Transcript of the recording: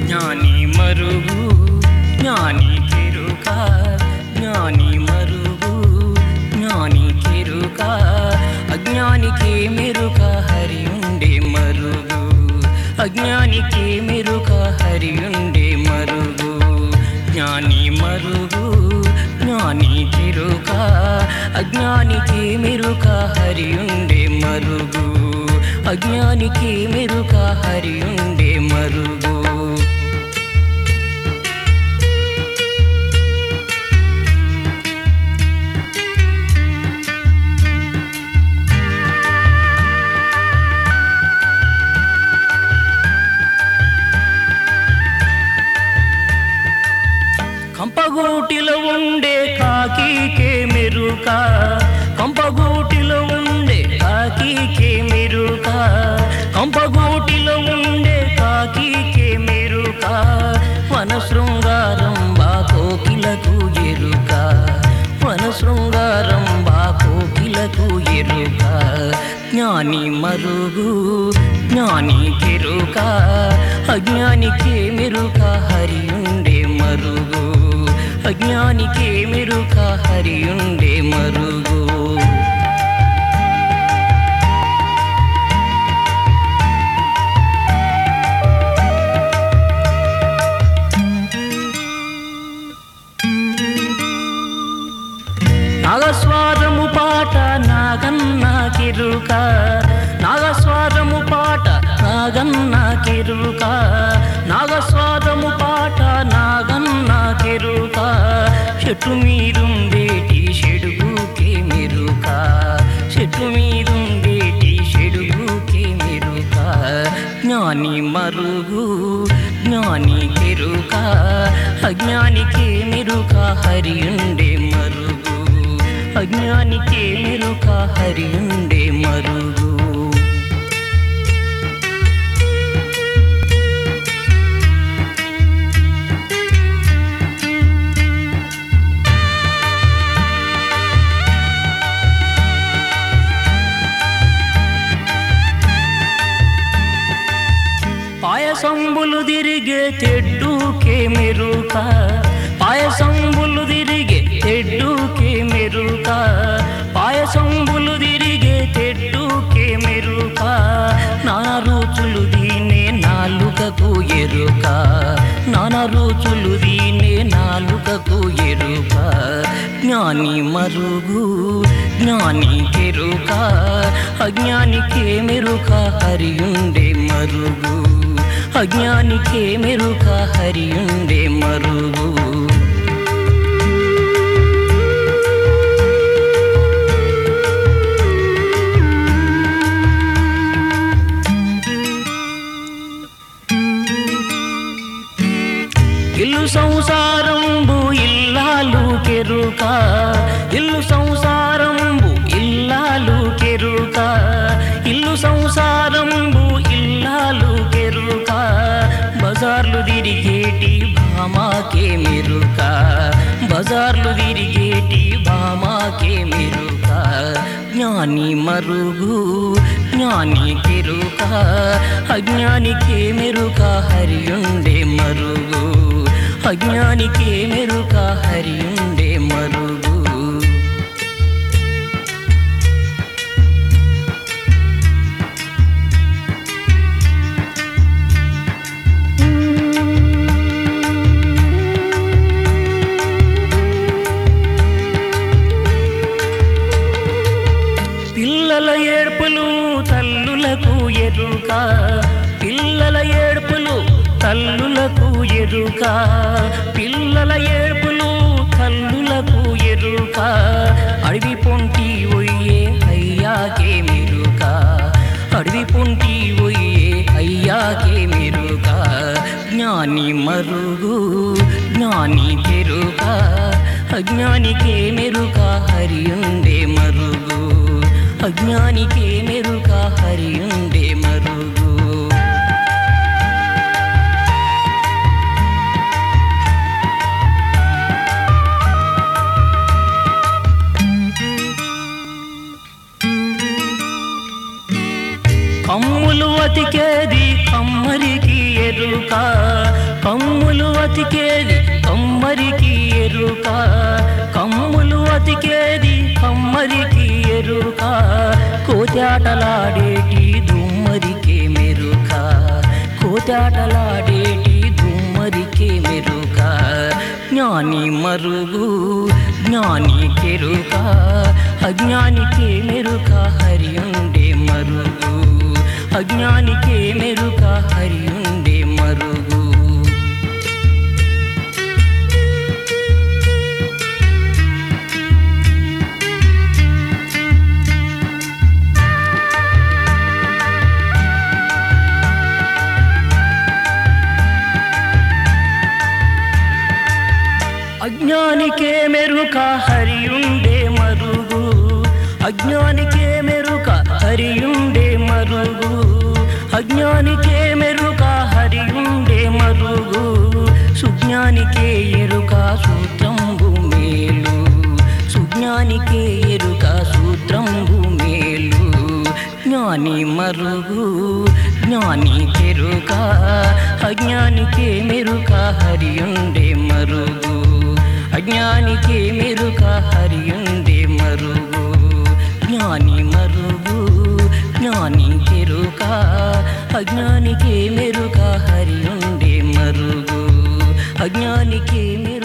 జ్ఞాని మరుగు జ్ఞాని కెరుక జ్ఞాని మరుగు జ్ఞాని కెరుక అజ్ఞానికి మెరుక హరి ఉండే మరుగు అజ్ఞానికి మెరుక హరి ఉండే మరుగు జ్ఞాని మరుగు జ్ఞాని కెరుక అజ్ఞానికి మెరుక హరి ఉండే మరుగు అజ్ఞానికి మెరుక హరి ఉండే మరుగు కంపగూటిలో ఉండే కాకికే మెరుక కంపగూటిలో ఉండే కాకికే మెరుక కంపగూటిలో ఉండే కాకికే మెరుక వన శృంగారం బా కోకిలకు ఎరుక వన శృంగారం బా కోకిలకు ఎరుక జ్ఞాని మరుగు జ్ఞాని కెరుక అజ్ఞానికి మెరుక హరి ఉండే మరుగు అజ్ఞానికి మెరుక హరి ఉండే మరుగు నాగస్వారము పాట నాగన్న కిరుక నాగస్వారము పాట నాగన్న కిరుక నాగస్వారము పాట నాగన్న కిరుక చెట్టు మీదుండేటి చెడుగుకే మెరుక చెట్టు మీదుండేటి చెడుగుకే మెరుక జ్ఞాని మరుగు జ్ఞాని కెరుక అజ్ఞానికి మెరుక హరి ఉండే మరుగు అజ్ఞానికి మెరుక హరి ఉండే మరుగు పాయసంబులు తిరిగే తెడ్డుకే మెరుక పాయసంబులు తిరిగే తెడ్డుకే మెరుక పాయసంబులు తిరిగే తెడ్డుకే మెరుక నానా రుచులు దీనే నాలుకకు ఎరుక నానా రుచులు దీనే నాలుకకు ఎరుక జ్ఞాని మరుగు జ్ఞాని కెరుక అజ్ఞానికే మెరుక హరి ఉండే మరుగు అజ్ఞానికే మెరుక హరి ఉండే మరుగు ఇల్లు సంసారంబు ఇల్లాలు కెరుక ఇల్లు సంసారంబు ఇల్లాలు కెరుక ఇల్లు సంసారంబు ఇల్లాలు కెరుక బజార్లు తిరిగేటి భామాకే మెరుక బజార్లు తిరిగేటి భామాకే మెరుక జ్ఞాని మరుగు జ్ఞాని కెరుక అజ్ఞానికే మెరుక హరి ఉండే మరుగు అజ్ఞానికే మెరుక హరి ఉండే మరుగు పిల్లల ఏడుపులు తల్లులకు ఎరుక పిల్లల ఏడుపులు తల్లులకు ఎరుక పిల్లల ఏడుపులు తల్లులకు ఎరుక అడవి పొంటి ఒయ్యే అయ్యాకే మెరుక అడవి పొంటి ఒయ్యే అయ్యాకే మెరుక జ్ఞాని మరుగు జ్ఞాని తెరుక అజ్ఞానికే మెరుక హరి ఉండే మరుగు అజ్ఞానికే మెరుక హరి ఉండే మరుగు కమ్ములు అతికేది కమ్మరికి ఎరుక అతికేది కమ్మరికి ఎరుక కమ్ములు అతికేది కమ్మరికి ఎరుక కోచాటలాడేటి దుమ్మరికే మెరుక కోచాటలాడేటి దుమ్మరికే మెరుక జ్ఞాని మరుగు జ్ఞాని కెరుక అజ్ఞానికే మెరుక హరియుండే మరుగు అజ్ఞానికే మెరుక హరియుండే మరుగు అజ్ఞానికే మెరుక హరియుండే మరుగు అజ్ఞానికే మెరుక హరియుండే మరుగు అజ్ఞానికే మెరుక హరియుండే మరుగు సుజ్ఞానికే ఎరుక సూత్రంబు మేలు సుజ్ఞానికే ఎరుక సూత్రంబు మేలు జ్ఞాని మరుగు జ్ఞాని కెరుక అజ్ఞానికే మెరుక హరియుండే మరుగు అజ్ఞానికే మెరుక హరియుండే మరుగు జ్ఞాని మరుగు జ్ఞాని కెరుక అజ్ఞానికే మెరుక హరియుండే మరుగు అజ్ఞానికే మెరుక